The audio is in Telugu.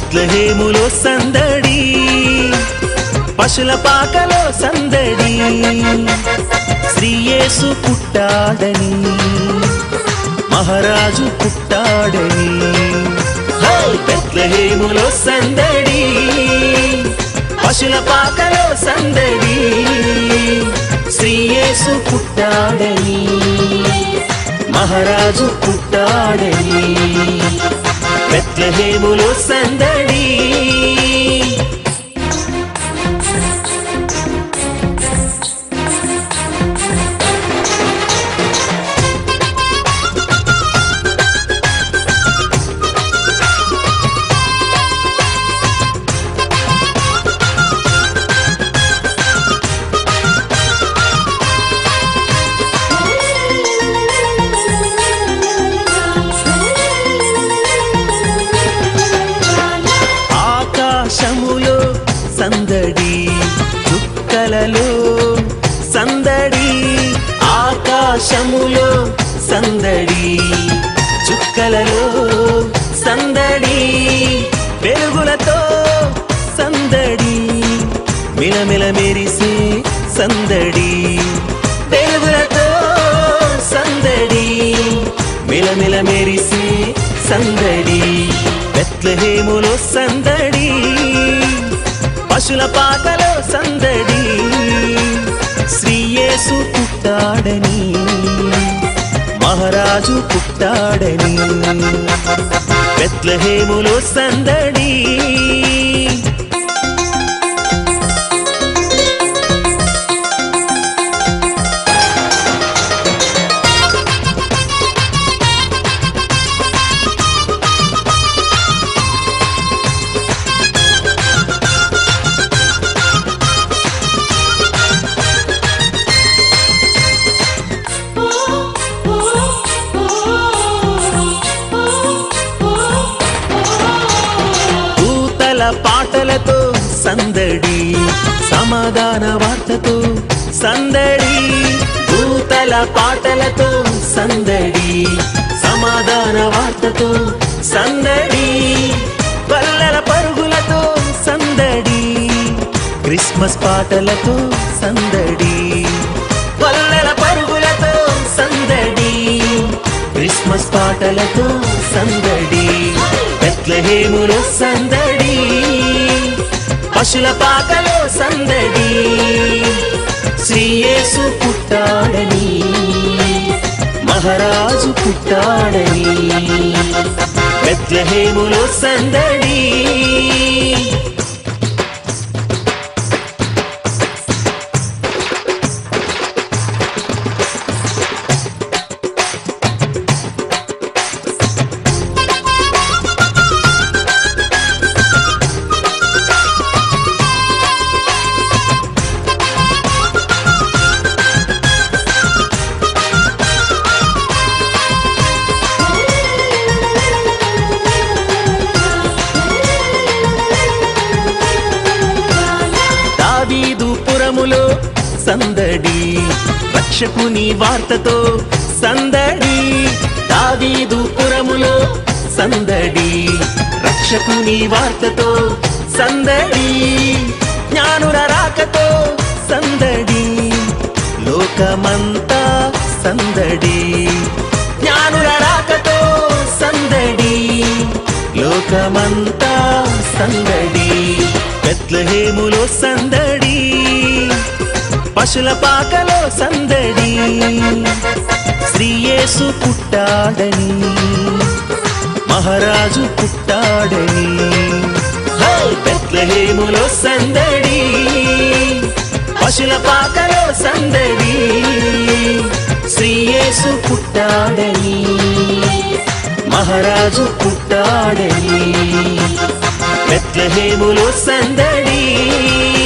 బెత్లహేములో సందడి పశుల పాకలో సందడి శ్రీయేసు పుట్టాడని మహారాజు పుట్టాడని హే! బెత్లహేములో సందడి పశుల పాకలో సందడి శ్రీయేసు పుట్టాడని మహారాజు పుట్టాడని బెత్లహేములో సందడి ఆకాశములో సందడి చుక్కలలో సందడి ఆకాశములో సందడి చుక్కలలో సందడి వెలుగులతో సందడి మిలమిల మెరిసే సందడి వెలుగులతో సందడి మిలమిల మెరిసే సందడి బెత్లహేములో సందడి పశుల పాకలో సందడి శ్రీయేసు పుట్టాడని మహారాజు పుట్టాడని బెత్లహేములో సందడి దూతల పాటలతో సందడి సమాధాన వార్తతో సందడి దూతల పాటలతో సందడి సమాధాన వార్తతో సందడి పల్లెల పరుగులతో సందడి క్రిస్మస్ పాటలతో సందడి పల్లెల పరుగులతో సందడి క్రిస్మస్ పాటలతో సందడి బెత్లహేములో సందడి పశుల పాకలో సందడి శ్రీయేసు పుట్టాడని మహారాజు పుట్టాడని బెత్లహేములో సందడి దావీదు పురములో సందడి రక్షకుని వార్తతో సందడి దావీదు పురములో సందడి రక్షకుని వార్తతో సందడి జ్ఞానుల రాకతో సందడి లోకమంతా సందడి జ్ఞానుల రాకతో సందడి లోకమంతా సందడి బెత్లహేములో సందడి పశుల పాకలో సందడి శ్రీయేసు పుట్టాడని మహారాజు పుట్టాడని హే! బెత్లహేములో సందడి పశుల పాకలో సందడి శ్రీయేసు పుట్టాడని మహారాజు పుట్టాడని బెత్లహేములో సందడి